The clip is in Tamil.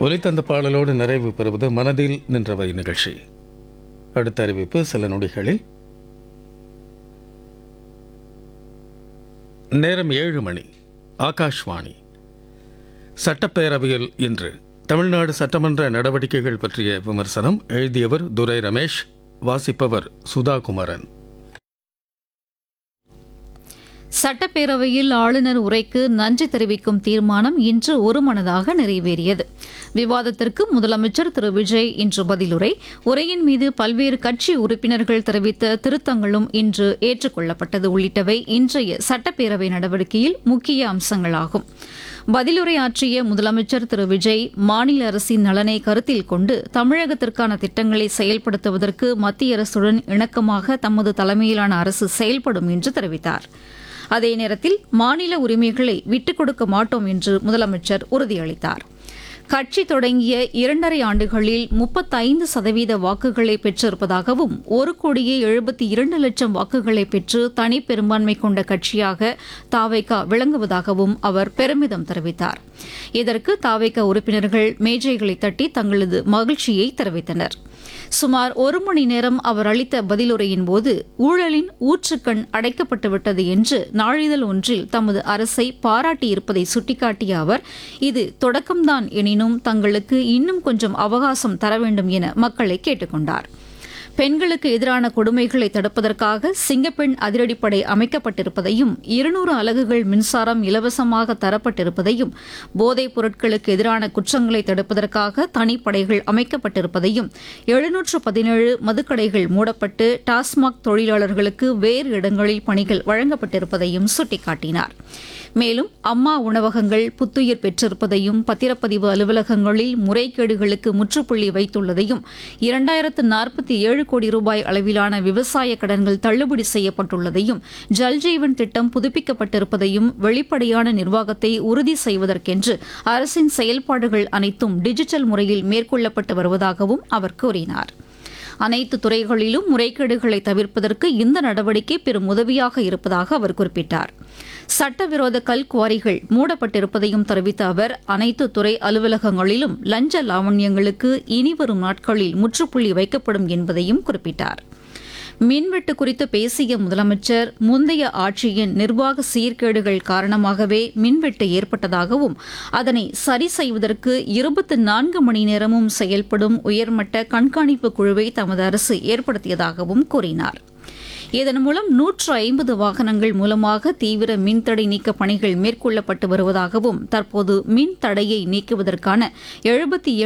ஒலித்தந்த பாடலோடு நிறைவு பெறுவது மனதில் நின்றவை நிகழ்ச்சி அடுத்த அறிவிப்பு சில நொடிகளில் நேரம் ஏழு மணி ஆகாஷ்வாணி சட்டப்பேரவையில் இன்று தமிழ்நாடு சட்டமன்ற நடவடிக்கைகள் பற்றிய விமர்சனம் எழுதியவர் துரை ரமேஷ் வாசிப்பவர் சுதா குமரன் சட்டப்பேரவையில் ஆளுநர் உரைக்கு நன்றி தெரிவிக்கும் தீர்மானம் இன்று ஒருமனதாக நிறைவேறியது விவாதத்திற்கு முதலமைச்சர் திரு விஜய் இன்று பதிலுரை உரையின் மீது பல்வேறு கட்சி உறுப்பினர்கள் தெரிவித்த திருத்தங்களும் இன்று ஏற்றுக்கொள்ளப்பட்டது உள்ளிட்டவை இன்றைய சட்டப்பேரவை நடவடிக்கையில் முக்கிய அம்சங்களாகும் பதிலுரை ஆற்றிய முதலமைச்சர் திரு விஜய் மாநில அரசின் நலனை கருத்தில் கொண்டு தமிழகத்திற்கான திட்டங்களை செயல்படுத்துவதற்கு மத்திய அரசுடன் இணக்கமாக தமது தலைமையிலான அரசு செயல்படும் என்று தெரிவித்தார் அதே நேரத்தில் மாநில உரிமைகளை விட்டுக் கொடுக்க மாட்டோம் என்று முதலமைச்சர் உறுதியளித்தார் கட்சி தொடங்கிய இரண்டரை ஆண்டுகளில் முப்பத்தைந்து சதவீத வாக்குகளை பெற்றிருப்பதாகவும் ஒரு கோடியே எழுபத்தி இரண்டு லட்சம் வாக்குகளை பெற்று தனி பெரும்பான்மை கொண்ட கட்சியாக தாவைக்கா விளங்குவதாகவும் அவர் பெருமிதம் தெரிவித்தார் இதற்கு தாவைக்கா உறுப்பினர்கள் மேஜைகளை தட்டி தங்களது மகிழ்ச்சியை தெரிவித்தனர் சுமார் ஒரு மணி நேரம் அவர் அளித்த பதிலுரையின் போது ஊழலின் ஊற்றுக்கண் அடைக்கப்பட்டுவிட்டது என்று நாளிதழ் ஒன்றில் தமது அரசை பாராட்டியிருப்பதை சுட்டிக்காட்டிய அவர் இது தொடக்கம்தான் எனினும் தங்களுக்கு இன்னும் கொஞ்சம் அவகாசம் தர வேண்டும் என மக்களை கேட்டுக்கொண்டார் பெண்களுக்கு எதிரான கொடுமைகளை தடுப்பதற்காக சிங்கப்பெண் அதிரடிப்படை அமைக்கப்பட்டிருப்பதையும் இருநூறு அலகுகள் மின்சாரம் இலவசமாக தரப்பட்டிருப்பதையும் போதைப் பொருட்களுக்கு எதிரான குற்றங்களை தடுப்பதற்காக தனிப்படைகள் அமைக்கப்பட்டிருப்பதையும் எழுநூற்று பதினேழு மதுக்கடைகள் மூடப்பட்டு டாஸ்மாக் தொழிலாளர்களுக்கு வேறு இடங்களில் பணிகள் வழங்கப்பட்டிருப்பதையும் சுட்டிக்காட்டினார் மேலும் அம்மா உணவகங்கள் புத்துயிர் பெற்றிருப்பதையும் பத்திரப்பதிவு அலுவலகங்களில் முறைகேடுகளுக்கு முற்றுப்புள்ளி வைத்துள்ளதையும் இரண்டாயிரத்து நாற்பத்தி ஏழு கோடி ரூபாய் அளவிலான விவசாய கடன்கள் தள்ளுபடி செய்யப்பட்டுள்ளதையும் ஜல்ஜீவன் திட்டம் புதுப்பிக்கப்பட்டிருப்பதையும் வெளிப்படையான நிர்வாகத்தை உறுதி செய்வதற்கென்று அரசின் செயல்பாடுகள் அனைத்தும் டிஜிட்டல் முறையில் மேற்கொள்ளப்பட்டு வருவதாகவும் அவர் கூறினார் அனைத்து துறைகளிலும் முறைகேடுகளை தவிர்ப்பதற்கு இந்த நடவடிக்கை பெரும் உதவியாக இருப்பதாக அவர் குறிப்பிட்டார் சட்டவிரோத கல் குவாரிகள் மூடப்பட்டிருப்பதையும் தெரிவித்த அவர் அனைத்து துறை அலுவலகங்களிலும் லஞ்ச லாவண்யங்களுக்கு இனிவரும் நாட்களில் முற்றுப்புள்ளி வைக்கப்படும் என்பதையும் குறிப்பிட்டார் மின்வெட்டு குறித்து பேசிய முதலமைச்சர் முந்தைய ஆட்சியின் நிர்வாக சீர்கேடுகள் காரணமாகவே மின்வெட்டு ஏற்பட்டதாகவும் அதனை சரி செய்வதற்கு இருபத்தி நான்கு மணி நேரமும் செயல்படும் உயர்மட்ட கண்காணிப்பு குழுவை தமது அரசு ஏற்படுத்தியதாகவும் கூறினார் இதன் மூலம் நூற்று ஐம்பது வாகனங்கள் மூலமாக தீவிர மின்தடை நீக்க பணிகள் மேற்கொள்ளப்பட்டு வருவதாகவும் தற்போது மின் தடையை நீக்குவதற்கான எழுபத்தி